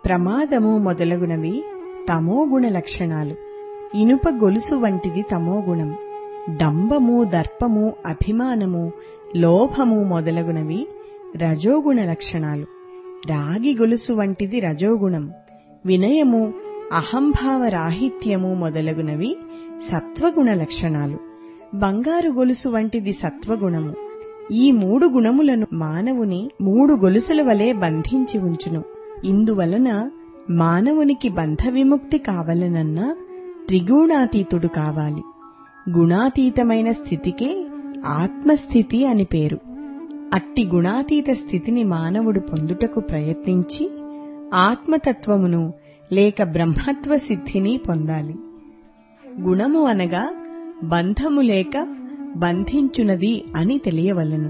ప్రమాదము మొదలగునవి తమోగుణ లక్షణాలు ఇనుప గొలుసు వంటిది తమోగుణం డంబము దర్పము అభిమానము లోభము మొదలగునవి రజోగుణ లక్షణాలు రాగి గొలుసు వంటిది రజోగుణం వినయము అహంభావ రాహిత్యము మొదలగునవి సత్వగుణ లక్షణాలు బంగారు గొలుసు వంటిది సత్వగుణము ఈ మూడు గుణములను మానవుని మూడు గొలుసుల వలె బంధించి ఉంచును ఇందువలన మానవునికి బంధ విముక్తి కావలనన్నా త్రిగుణాతీతుడు కావాలి గుణాతీతమైన స్థితికే ఆత్మస్థితి అని పేరు అట్టి గుణాతీత స్థితిని మానవుడు పొందుటకు ప్రయత్నించి ఆత్మతత్వమును లేక బ్రహ్మత్వ సిద్ధిని పొందాలి గుణము అనగా బంధము లేక బంధించునది అని తెలియవలను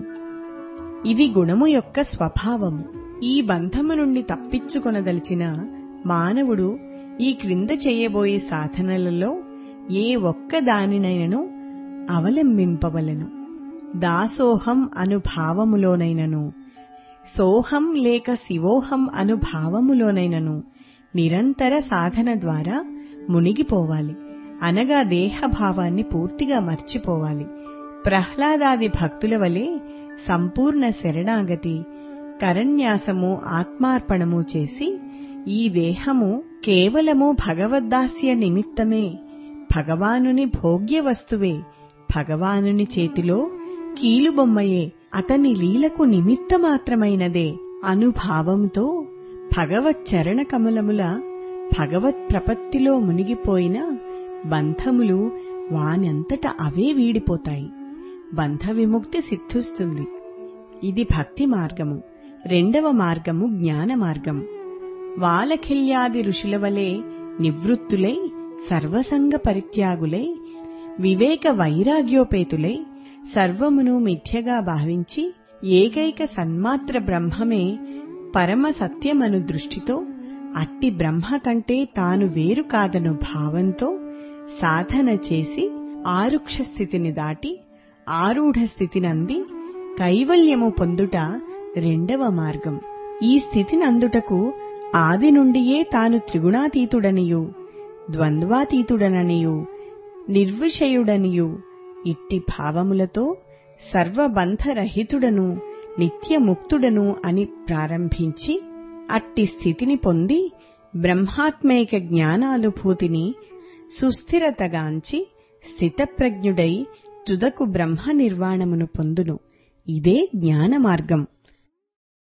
ఇది గుణము యొక్క స్వభావము ఈ బంధము నుండి తప్పించుకొనదలిచిన మానవుడు ఈ క్రింద చేయబోయే సాధనలలో ఏ ఒక్క దానినైనను అవలంబింపవలను దాసోహం అను భావములోనైనను సోహం లేక శివోహం అను భావములోనైనను నిరంతర సాధన ద్వారా మునిగిపోవాలి అనగా దేహభావాన్ని పూర్తిగా మర్చిపోవాలి ప్రహ్లాదాది భక్తుల వలె సంపూర్ణ శరణాగతి కరన్యాసము ఆత్మార్పణము చేసి ఈ దేహము కేవలము భగవద్దాస్య నిమిత్తమే భగవానుని భోగ్య వస్తువే భగవానుని చేతిలో కీలుబొమ్మయే అతని లీలకు నిమిత్తమాత్రమైనదే అనుభావంతో భగవత్ చరణ కమలముల భగవత్ ప్రపత్తిలో మునిగిపోయిన బంధములు వానంతట అవే వీడిపోతాయి బంధ విముక్తి సిద్ధిస్తుంది ఇది భక్తి మార్గము రెండవ మార్గము జ్ఞాన మార్గం వాలఖిల్యాది ఋషుల వలె నివృత్తులై సర్వసంగ పరిత్యాగులై వివేక వైరాగ్యోపేతులై సర్వమును మిథ్యగా భావించి ఏకైక సన్మాత్ర బ్రహ్మమే పరమ సత్యమను దృష్టితో అట్టి బ్రహ్మ కంటే తాను వేరు కాదను భావంతో సాధన చేసి ఆరుక్ష స్థితిని దాటి ఆరూఢ స్థితినంది కైవల్యము పొందుట రెండవ మార్గం ఈ స్థితినందుటకు ఆది నుండియే తాను త్రిగుణాతీతుడనియు ద్వంద్వాతీతుడననియు నిర్విషయుడనియు ఇట్టి భావములతో సర్వబంధరహితుడను నిత్యముక్తుడను అని ప్రారంభించి అట్టి స్థితిని పొంది బ్రహ్మాత్మైక జ్ఞానానుభూతిని సుస్థిరతగాంచి స్థితప్రజ్ఞుడై తుదకు బ్రహ్మ నిర్వాణమును పొందును ఇదే జ్ఞాన మార్గం